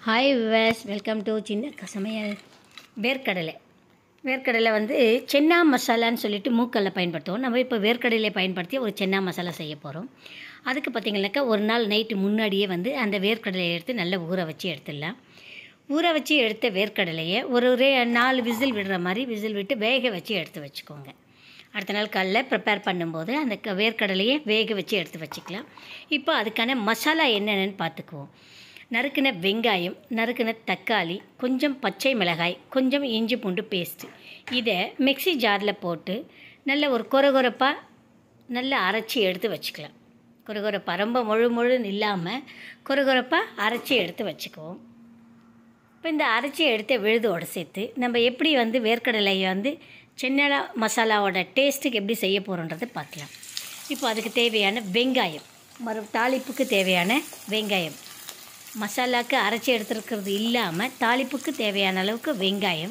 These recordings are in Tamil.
ஹாய் விவாஸ் வெல்கம் டு சின்ன க- சமையல் வேர்க்கடலை வேர்க்கடலை வந்து சென்னா மசாலான்னு சொல்லிட்டு மூக்கல்ல பயன்படுத்துவோம் நம்ம இப்போ வேர்க்கடலை பயன்படுத்தி ஒரு சென்னா மசாலா செய்ய போகிறோம் அதுக்கு பார்த்திங்கனாக்கா ஒரு நாள் நைட்டு முன்னாடியே வந்து அந்த வேர்க்கடலையை எடுத்து நல்லா ஊற வச்சு எடுத்துடலாம் ஊற வச்சு எடுத்த வேர்க்கடலையை ஒரு ஒரு நாலு விசில் விடுற மாதிரி விசில் விட்டு வேக வச்சு எடுத்து வச்சுக்கோங்க அடுத்த நாள் காலைல ப்ரிப்பேர் பண்ணும்போது அந்த க- வேர்க்கடலையை வேக வச்சு எடுத்து வச்சுக்கலாம் இப்போ அதுக்கான மசாலா என்னென்னு பார்த்துக்குவோம் நறுக்கின வெங்காயம் நறுக்கின தக்காளி கொஞ்சம் பச்சை மிளகாய் கொஞ்சம் இஞ்சி பூண்டு பேஸ்ட்டு இதை மிக்ஸி ஜாரில் போட்டு நல்ல ஒரு கொரகொரப்பாக நல்லா அரைச்சி எடுத்து வச்சுக்கலாம் கொரகொரப்பா ரொம்ப முழு முழுன்னு இல்லாமல் கொரகொரப்பாக அரைச்சி எடுத்து வச்சுக்குவோம் இப்போ இந்த அரைச்சி எடுத்த விழுதோட சேர்த்து நம்ம எப்படி வந்து வேர்க்கடலையை வந்து சென்னடா மசாலாவோட டேஸ்ட்டுக்கு எப்படி செய்ய போகிறோன்றதை பார்க்கலாம் இப்போ அதுக்கு தேவையான வெங்காயம் மறு தாளிப்புக்கு தேவையான வெங்காயம் மசாலாக்கு அரைச்சி எடுத்துருக்கிறது இல்லாமல் தாளிப்புக்கு தேவையான அளவுக்கு வெங்காயம்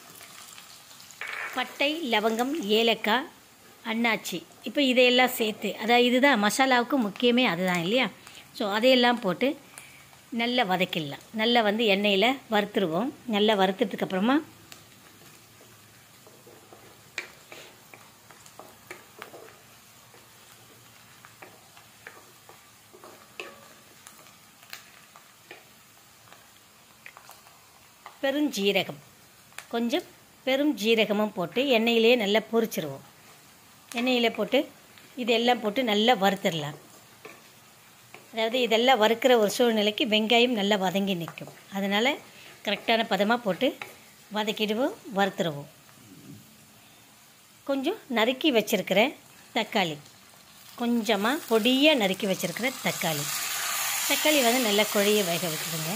பட்டை லவங்கம் ஏலக்காய் அன்னாச்சி இப்போ இதையெல்லாம் சேர்த்து அதாவது இதுதான் மசாலாவுக்கு முக்கியமே அதுதான் இல்லையா ஸோ அதையெல்லாம் போட்டு நல்லா வதக்கிடலாம் நல்லா வந்து எண்ணெயில் வறுத்துருவோம் நல்லா வறுத்ததுக்கு அப்புறமா பெருஞ்சீரகம் கொஞ்சம் பெரும் ஜீரகமும் போட்டு எண்ணெயிலேயே நல்லா பொரிச்சிருவோம் எண்ணெயில் போட்டு இதெல்லாம் போட்டு நல்லா வறுத்துடலாம் அதாவது இதெல்லாம் வறுக்கிற ஒரு சூழ்நிலைக்கு வெங்காயம் நல்லா வதங்கி நிற்கும் அதனால் கரெக்டான பதமாக போட்டு வதக்கிடுவோம் வறுத்துருவோம் கொஞ்சம் நறுக்கி வச்சுருக்கிற தக்காளி கொஞ்சமாக பொடியாக நறுக்கி வச்சுருக்கிற தக்காளி தக்காளி வந்து நல்லா குழைய வேக வச்சுடுங்க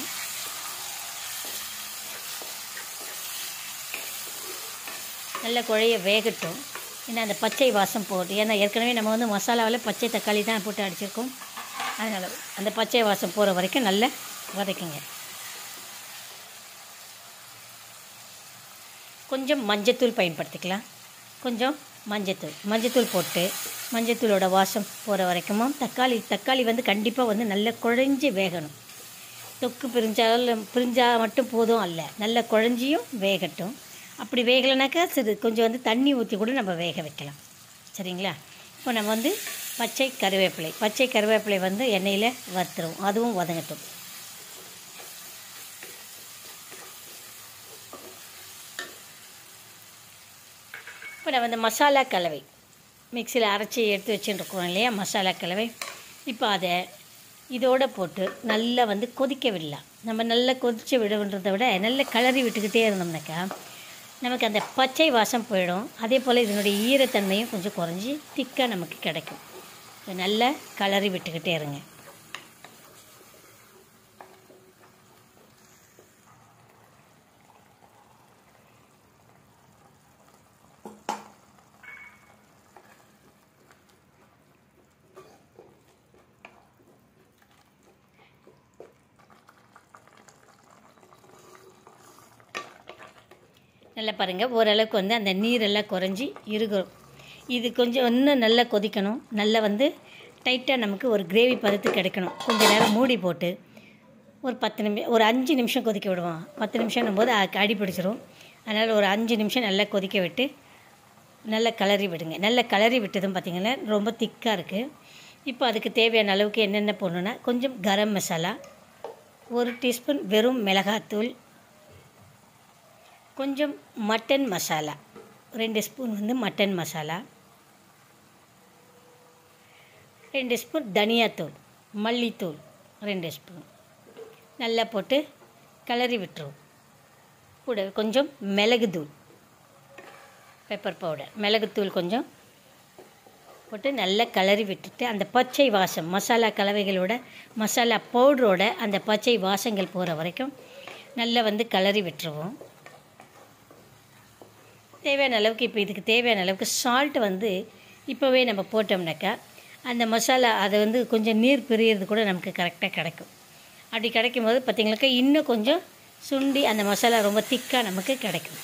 நல்லா குழைய வேகட்டும் ஏன்னா அந்த பச்சை வாசம் போட்டு ஏன்னா ஏற்கனவே நம்ம வந்து மசாலாவில் பச்சை தக்காளி தான் போட்டு அடிச்சிருக்கோம் அதனால் அந்த பச்சை வாசம் போகிற வரைக்கும் நல்லா வதக்குங்க கொஞ்சம் மஞ்சத்தூள் பயன்படுத்திக்கலாம் கொஞ்சம் மஞ்சத்தூள் மஞ்சத்தூள் போட்டு மஞ்சத்தூளோட வாசம் போகிற வரைக்கும் தக்காளி தக்காளி வந்து கண்டிப்பாக வந்து நல்லா குழஞ்சி வேகணும் தொக்கு பிரிஞ்சாலும் பிரிஞ்சால் மட்டும் போதும் அல்ல நல்லா குழஞ்சியும் வேகட்டும் அப்படி வேகலைனாக்கா சிறு கொஞ்சம் வந்து தண்ணி ஊற்றி கூட நம்ம வேக வைக்கலாம் சரிங்களா இப்போ நம்ம வந்து பச்சை கருவேப்பிலை பச்சை கருவேப்பிலை வந்து எண்ணெயில் வறுத்துருவோம் அதுவும் வதங்கட்டும் இப்போ நம்ம இந்த மசாலா கலவை மிக்சியில் அரைச்சி எடுத்து வச்சுருக்கோம் இல்லையா மசாலா கலவை இப்போ அதை இதோட போட்டு நல்லா வந்து கொதிக்க விடலாம் நம்ம நல்லா கொதித்து விடுன்றதை விட நல்லா கிளறி விட்டுக்கிட்டே இருந்தோம்னாக்கா நமக்கு அந்த பச்சை வாசம் போயிடும் அதே போல் இதனுடைய ஈரத்தன்மையும் கொஞ்சம் குறைஞ்சி திக்காக நமக்கு கிடைக்கும் இதை நல்லா கிளறி விட்டுக்கிட்டே இருங்க நல்லா பாருங்கள் ஓரளவுக்கு வந்து அந்த நீரெல்லாம் குறைஞ்சி இருக்கும் இது கொஞ்சம் இன்னும் நல்லா கொதிக்கணும் நல்லா வந்து டைட்டாக நமக்கு ஒரு கிரேவி பதத்து கிடைக்கணும் கொஞ்ச நேரம் மூடி போட்டு ஒரு பத்து நிமிஷம் ஒரு அஞ்சு நிமிஷம் கொதிக்க விடுவோம் பத்து நிமிஷம் போது அ- அடி பிடிச்சிரும் அதனால் ஒரு அஞ்சு நிமிஷம் நல்லா கொதிக்க விட்டு நல்லா கிளறி விடுங்க நல்லா கிளறி விட்டதும் பார்த்திங்கன்னா ரொம்ப திக்காக இருக்குது இப்போ அதுக்கு தேவையான அளவுக்கு என்னென்ன போடணுன்னா கொஞ்சம் கரம் மசாலா ஒரு டீஸ்பூன் வெறும் மிளகாத்தூள் கொஞ்சம் மட்டன் மசாலா ரெண்டு ஸ்பூன் வந்து மட்டன் மசாலா ரெண்டு ஸ்பூன் தனியாத்தூள் மல்லித்தூள் ரெண்டு ஸ்பூன் நல்லா போட்டு கிளறி விட்டுருவோம் கூட கொஞ்சம் மிளகுத்தூள் பெப்பர் பவுடர் மிளகுத்தூள் கொஞ்சம் போட்டு நல்லா கிளறி விட்டுட்டு அந்த பச்சை வாசம் மசாலா கலவைகளோட மசாலா பவுடரோட அந்த பச்சை வாசங்கள் போகிற வரைக்கும் நல்லா வந்து கிளறி விட்டுருவோம் தேவையான அளவுக்கு இப்போ இதுக்கு தேவையான அளவுக்கு சால்ட் வந்து இப்போவே நம்ம போட்டோம்னாக்கா அந்த மசாலா அதை வந்து கொஞ்சம் நீர் பிரியறது கூட நமக்கு கரெக்டாக கிடைக்கும் அப்படி கிடைக்கும் போது பார்த்திங்கனாக்கா இன்னும் கொஞ்சம் சுண்டி அந்த மசாலா ரொம்ப திக்காக நமக்கு கிடைக்கும்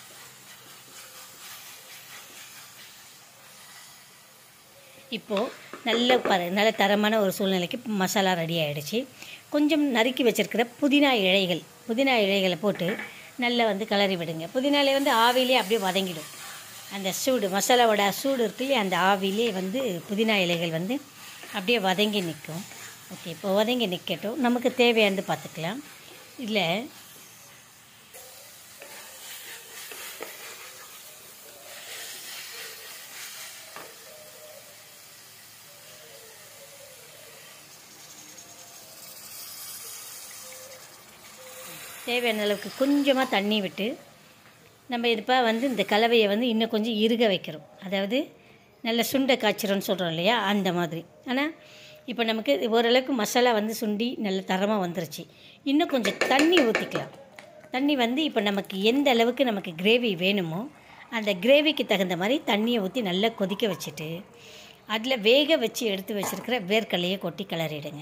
இப்போது நல்ல ப நல்ல தரமான ஒரு சூழ்நிலைக்கு மசாலா ரெடி ஆகிடுச்சு கொஞ்சம் நறுக்கி வச்சுருக்கிற புதினா இலைகள் புதினா இலைகளை போட்டு நல்லா வந்து கிளறி விடுங்க புதினா இலை வந்து ஆவிலே அப்படியே வதங்கிடும் அந்த சூடு மசாலாவோட சூடு இருக்கு இல்லையா அந்த ஆவிலே வந்து புதினா இலைகள் வந்து அப்படியே வதங்கி நிற்கும் ஓகே இப்போ வதங்கி நிற்கட்டும் நமக்கு தேவையானது பார்த்துக்கலாம் இதில் தேவையான அளவுக்கு கொஞ்சமாக தண்ணி விட்டு நம்ம இதுப்பா வந்து இந்த கலவையை வந்து இன்னும் கொஞ்சம் இறுக வைக்கிறோம் அதாவது நல்ல சுண்டை காய்ச்சிரோன்னு சொல்கிறோம் இல்லையா அந்த மாதிரி ஆனால் இப்போ நமக்கு ஓரளவுக்கு மசாலா வந்து சுண்டி நல்ல தரமாக வந்துருச்சு இன்னும் கொஞ்சம் தண்ணி ஊற்றிக்கலாம் தண்ணி வந்து இப்போ நமக்கு எந்த அளவுக்கு நமக்கு கிரேவி வேணுமோ அந்த கிரேவிக்கு தகுந்த மாதிரி தண்ணியை ஊற்றி நல்லா கொதிக்க வச்சுட்டு அதில் வேக வச்சு எடுத்து வச்சுருக்கிற வேர்க்கடலையை கொட்டி கிளறிடுங்க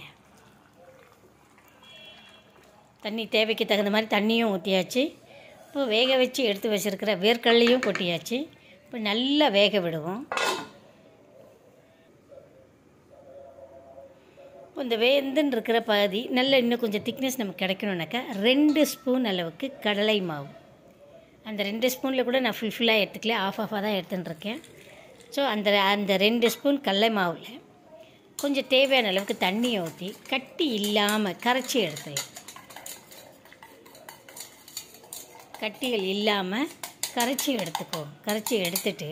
தண்ணி தேவைக்கு தகுந்த மாதிரி தண்ணியும் ஊற்றியாச்சு இப்போ வேக வச்சு எடுத்து வச்சுருக்கிற வேர்க்கடலையும் கொட்டியாச்சு இப்போ நல்லா வேக விடுவோம் இப்போ இந்த வேந்துன்னு இருக்கிற பகுதி நல்ல இன்னும் கொஞ்சம் திக்னஸ் நமக்கு கிடைக்கணுன்னாக்கா ரெண்டு ஸ்பூன் அளவுக்கு கடலை மாவு அந்த ரெண்டு ஸ்பூனில் கூட நான் ஃபுல் ஃபுல்லாக எடுத்துக்கல ஆஃப் ஆஃபாக தான் எடுத்துன்னு இருக்கேன் ஸோ அந்த அந்த ரெண்டு ஸ்பூன் கடலை மாவில் கொஞ்சம் தேவையான அளவுக்கு தண்ணியை ஊற்றி கட்டி இல்லாமல் கரைச்சி எடுத்துடலாம் கட்டிகள் இல்லாமல் கரைச்சி எடுத்துக்கோ கரைச்சி எடுத்துட்டு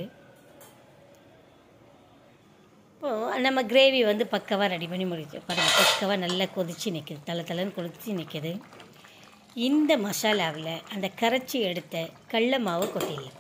இப்போது நம்ம கிரேவி வந்து பக்கவாக ரெடி பண்ணி முடிச்சு பாருங்கள் பக்கவாக நல்லா கொதித்து நிற்கிது தலை தலைன்னு கொதித்து நிற்கிது இந்த மசாலாவில் அந்த கரைச்சி எடுத்த கடல மாவு கொட்டிடலாம்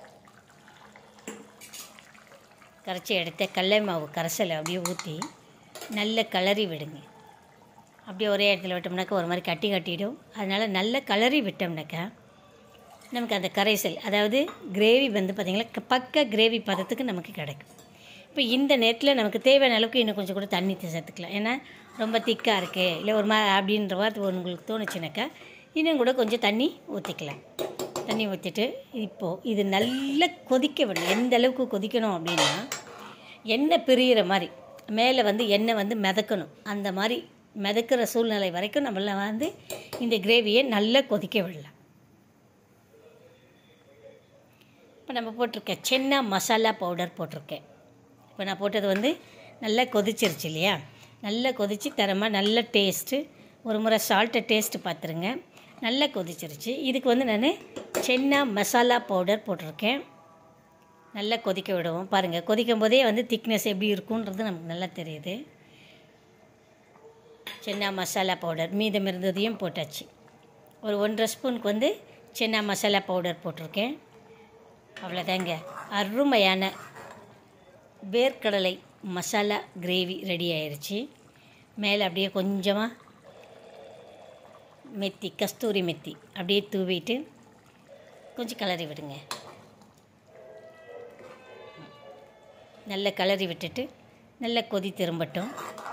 கரைச்சி எடுத்த கடலை மாவு கரைசலை அப்படியே ஊற்றி நல்ல கலரி விடுங்க அப்படியே ஒரே இடத்துல விட்டோம்னாக்கா ஒரு மாதிரி கட்டி கட்டிடும் அதனால் நல்ல கலரி விட்டோம்னாக்கா நமக்கு அந்த கரைசல் அதாவது கிரேவி வந்து பார்த்திங்கன்னா பக்க கிரேவி பதத்துக்கு நமக்கு கிடைக்கும் இப்போ இந்த நேரத்தில் நமக்கு தேவையான அளவுக்கு இன்னும் கொஞ்சம் கூட தண்ணி சேர்த்துக்கலாம் ஏன்னா ரொம்ப திக்காக இருக்கே இல்லை ஒரு மாதிரி அப்படின்ற வார்த்தை உங்களுக்கு தோணுச்சுனாக்கா இன்னும் கூட கொஞ்சம் தண்ணி ஊற்றிக்கலாம் தண்ணி ஊற்றிட்டு இப்போது இது நல்லா கொதிக்க விடணும் எந்த அளவுக்கு கொதிக்கணும் அப்படின்னா எண்ணெய் பிரியிற மாதிரி மேலே வந்து எண்ணெய் வந்து மிதக்கணும் அந்த மாதிரி மிதக்கிற சூழ்நிலை வரைக்கும் நம்மள வந்து இந்த கிரேவியை நல்லா கொதிக்க விடலாம் இப்போ நம்ம போட்டிருக்க சென்னா மசாலா பவுடர் போட்டிருக்கேன் இப்போ நான் போட்டது வந்து நல்லா கொதிச்சிருச்சு இல்லையா நல்லா கொதித்து தரமாக நல்ல டேஸ்ட்டு ஒரு முறை சால்ட்டை டேஸ்ட்டு பார்த்துருங்க நல்லா கொதிச்சிருச்சு இதுக்கு வந்து நான் சென்னா மசாலா பவுடர் போட்டிருக்கேன் நல்லா கொதிக்க விடுவோம் பாருங்கள் கொதிக்கும் போதே வந்து திக்னஸ் எப்படி இருக்குன்றது நமக்கு நல்லா தெரியுது சென்னா மசாலா பவுடர் மீதம் இருந்ததையும் போட்டாச்சு ஒரு ஒன்றரை ஸ்பூனுக்கு வந்து சென்னா மசாலா பவுடர் போட்டிருக்கேன் அவ்வளோதாங்க அருமையான வேர்க்கடலை மசாலா கிரேவி ரெடி ஆயிடுச்சு மேலே அப்படியே கொஞ்சமாக மெத்தி கஸ்தூரி மெத்தி அப்படியே தூவிட்டு கொஞ்சம் கிளறி விடுங்க நல்ல கிளறி விட்டுட்டு நல்ல கொதி திரும்பட்டும்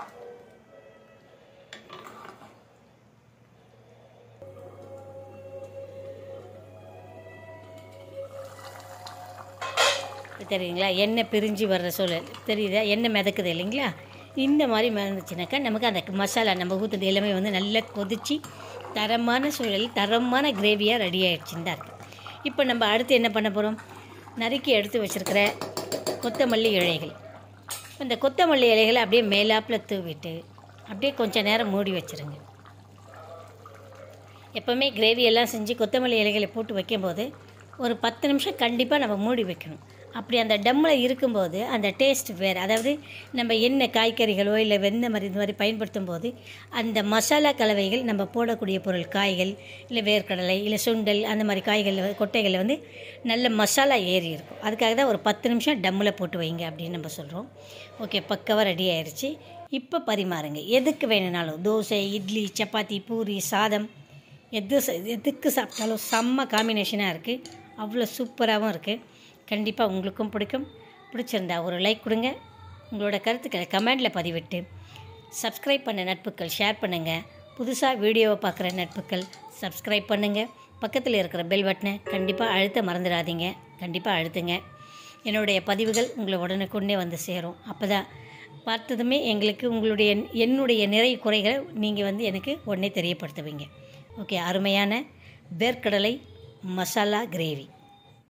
தெரியுங்களா எண்ணெய் பிரிஞ்சு வர்ற சூழல் தெரியுதா எண்ணெய் மிதக்குது இல்லைங்களா இந்த மாதிரி மிதந்துச்சுனாக்கா நமக்கு அந்த மசாலா நம்ம ஊற்றுறது எல்லாமே வந்து நல்லா கொதித்து தரமான சூழல் தரமான கிரேவியாக ரெடி ஆகிடுச்சுன்னு தான் இருக்குது இப்போ நம்ம அடுத்து என்ன பண்ண போகிறோம் நறுக்கி எடுத்து வச்சுருக்கிற கொத்தமல்லி இலைகள் இந்த கொத்தமல்லி இலைகளை அப்படியே மேலாப்பில் தூவிட்டு அப்படியே கொஞ்சம் நேரம் மூடி வச்சுருங்க எப்போவுமே கிரேவி எல்லாம் செஞ்சு கொத்தமல்லி இலைகளை போட்டு வைக்கும்போது ஒரு பத்து நிமிஷம் கண்டிப்பாக நம்ம மூடி வைக்கணும் அப்படி அந்த டம்மில் இருக்கும்போது அந்த டேஸ்ட் வேறு அதாவது நம்ம என்ன காய்கறிகளோ இல்லை வெந்த மாதிரி இந்த மாதிரி பயன்படுத்தும் போது அந்த மசாலா கலவைகள் நம்ம போடக்கூடிய பொருள் காய்கள் இல்லை வேர்க்கடலை இல்லை சுண்டல் அந்த மாதிரி காய்கள் கொட்டைகளில் வந்து நல்ல மசாலா ஏறி இருக்கும் அதுக்காக தான் ஒரு பத்து நிமிஷம் டம்மில் போட்டு வைங்க அப்படின்னு நம்ம சொல்கிறோம் ஓகே பக்கவாக ரெடி ஆயிடுச்சு இப்போ பரிமாறுங்க எதுக்கு வேணுனாலும் தோசை இட்லி சப்பாத்தி பூரி சாதம் எது ச- எதுக்கு சாப்பிட்டாலும் செம்ம காம்பினேஷனாக இருக்குது அவ்வளோ சூப்பராகவும் இருக்குது கண்டிப்பாக உங்களுக்கும் பிடிக்கும் பிடிச்சிருந்தா ஒரு லைக் கொடுங்க உங்களோட கருத்துக்களை கமெண்டில் பதிவிட்டு சப்ஸ்கிரைப் பண்ண நட்புகள் ஷேர் பண்ணுங்கள் புதுசாக வீடியோவை பார்க்குற நட்புகள் சப்ஸ்கிரைப் பண்ணுங்கள் பக்கத்தில் இருக்கிற பெல் பட்டனை கண்டிப்பாக அழுத்த மறந்துடாதீங்க கண்டிப்பாக அழுத்துங்க என்னுடைய பதிவுகள் உங்களை உடனுக்குடனே வந்து சேரும் அப்போ தான் பார்த்ததுமே எங்களுக்கு உங்களுடைய என்னுடைய நிறை குறைகளை நீங்கள் வந்து எனக்கு உடனே தெரியப்படுத்துவீங்க ஓகே அருமையான வேர்க்கடலை மசாலா கிரேவி